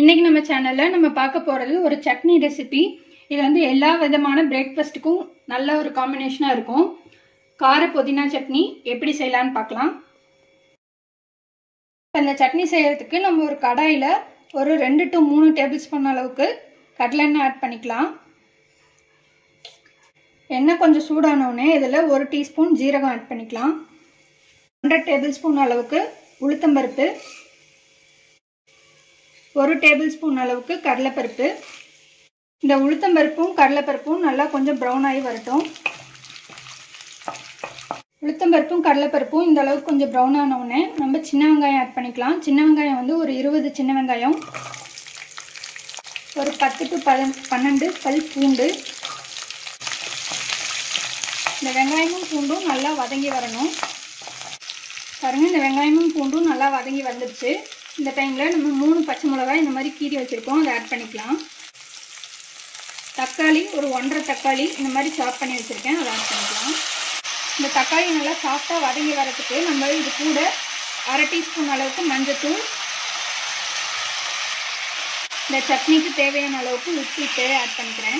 இன்னைக்கு நம்ம சேனல்ல நம்ம பார்க்க போறது ஒரு சட்னி ரெசிபி இது வந்து எல்லா விதமான பிரேக்ஃபாஸ்ட்டுக்கும் நல்ல ஒரு காம்பினேஷனா இருக்கும் கார புதினா சட்னி எப்படி செய்யலாம்னு பார்க்கலாம் இப்போ இந்த சட்னி செய்யறதுக்கு நம்ம ஒரு கடாயில் ஒரு ரெண்டு டு மூணு டேபிள் ஸ்பூன் அளவுக்கு கடலெண்ணெய் ஆட் பண்ணிக்கலாம் எண்ணெய் கொஞ்சம் சூடானோடனே இதில் ஒரு டீஸ்பூன் ஜீரகம் ஆட் பண்ணிக்கலாம் ஒன்றரை டேபிள் ஸ்பூன் அளவுக்கு உளுத்தம்பருப்பு ஒரு டேபிள் ஸ்பூன் அளவுக்கு கடலைப்பருப்பு இந்த உளுத்தம்பருப்பும் கடலைப்பருப்பும் நல்லா கொஞ்சம் ப்ரௌன் ஆகி வரட்டும் உளுத்தம்பருப்பும் கடலைப்பருப்பும் இந்த அளவுக்கு கொஞ்சம் ப்ரௌன் ஆனவுடனே நம்ம சின்ன வெங்காயம் ஆட் பண்ணிக்கலாம் சின்ன வெங்காயம் வந்து ஒரு இருபது சின்ன வெங்காயம் ஒரு பத்து டு பத பன்னெண்டு பல் பூண்டு இந்த வெங்காயமும் பூண்டும் நல்லா வதங்கி வரணும் பாருங்கள் இந்த வெங்காயமும் பூண்டும் நல்லா வதங்கி வந்துடுச்சு இந்த டைமில் நம்ம மூணு பச்சை மிளகாய் இந்த மாதிரி கீரி வச்சுருக்கோம் அதை ஆட் பண்ணிக்கலாம் தக்காளி ஒரு ஒன்றரை தக்காளி இந்த மாதிரி சாப் பண்ணி வச்சுருக்கேன் அதை ஆட் பண்ணிக்கலாம் இந்த தக்காளி நல்லா சாஃப்டாக வதங்கி வரதுக்கு நம்ம இது கூட அரை டீஸ்பூன் அளவுக்கு மஞ்சத்தூள் இந்த சட்னிக்கு தேவையான அளவுக்கு உப்பு ஆட் பண்ணிக்கிறேன்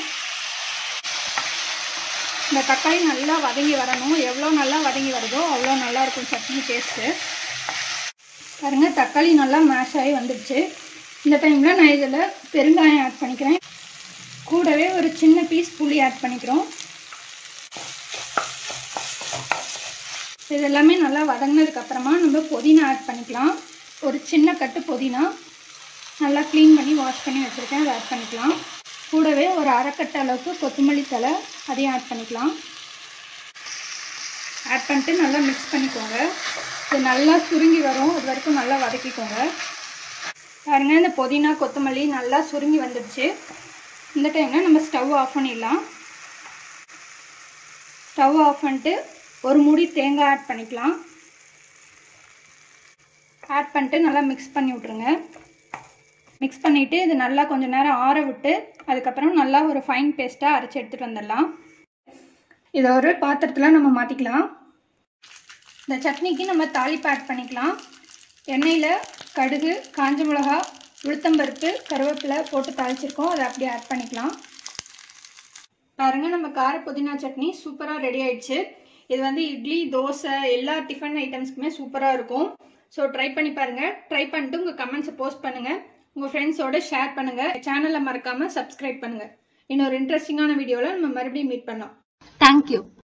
இந்த தக்காளி நல்லா வதங்கி வரணும் எவ்வளோ நல்லா வதங்கி வருதோ அவ்வளோ நல்லா இருக்கும் சட்னி டேஸ்ட்டு பாருங்க தக்காளி நல்லா மேஷ் ஆகி வந்துடுச்சு இந்த டைமில் நான் இதில் பெருங்காயம் ஆட் பண்ணிக்கிறேன் கூடவே ஒரு சின்ன பீஸ் புளி ஆட் பண்ணிக்கிறோம் இது எல்லாமே நல்லா வதங்கினதுக்கு அப்புறமா நம்ம புதினா ஆட் பண்ணிக்கலாம் ஒரு சின்ன கட்டு புதினா நல்லா க்ளீன் பண்ணி வாஷ் பண்ணி வச்சுருக்கேன் அதை ஆட் பண்ணிக்கலாம் கூடவே ஒரு அரைக்கட்டு அளவுக்கு கொத்தமல்லி தலை அதையும் ஆட் பண்ணிக்கலாம் ஆட் பண்ணிட்டு நல்லா மிக்ஸ் பண்ணிக்கோங்க இது நல்லா சுருங்கி வரும் அது வரைக்கும் நல்லா வதக்கிக்கோங்க பாருங்க இந்த புதினா கொத்தமல்லி நல்லா சுருங்கி வந்துடுச்சு இந்த டைமில் நம்ம ஸ்டவ் ஆஃப் பண்ணிடலாம் ஸ்டவ் ஆஃப் பண்ணிட்டு ஒரு மூடி தேங்காய் ஆட் பண்ணிக்கலாம் ஆட் பண்ணிட்டு நல்லா மிக்ஸ் பண்ணி விட்ருங்க மிக்ஸ் பண்ணிவிட்டு இது நல்லா கொஞ்சம் நேரம் ஆற விட்டு அதுக்கப்புறம் நல்லா ஒரு ஃபைன் பேஸ்ட்டாக அரைச்சி எடுத்துகிட்டு வந்துடலாம் இதை ஒரு பாத்திரத்தில் நம்ம மாற்றிக்கலாம் இந்த சட்னிக்கு நம்ம தாளிப்பு ஆட் பண்ணிக்கலாம் எண்ணெயில் கடுகு காஞ்ச மிளகா உளுத்தம்பருப்பு கருவேப்பிலை போட்டு தாளிச்சிருக்கோம் அதை அப்படியே ஆட் பண்ணிக்கலாம் பாருங்கள் நம்ம கார புதினா சட்னி சூப்பராக ரெடி ஆயிடுச்சு இது வந்து இட்லி தோசை எல்லா டிஃபன் ஐட்டம்ஸ்க்குமே சூப்பராக இருக்கும் ஸோ ட்ரை பண்ணி பாருங்கள் ட்ரை பண்ணிட்டு உங்கள் கமெண்ட்ஸை போஸ்ட் பண்ணுங்கள் உங்கள் ஃப்ரெண்ட்ஸோட ஷேர் பண்ணுங்கள் சேனலை மறக்காமல் சப்ஸ்கிரைப் பண்ணுங்கள் இன்னொரு இன்ட்ரெஸ்டிங்கான வீடியோவில் நம்ம மறுபடியும் மீட் பண்ணோம் தேங்க்யூ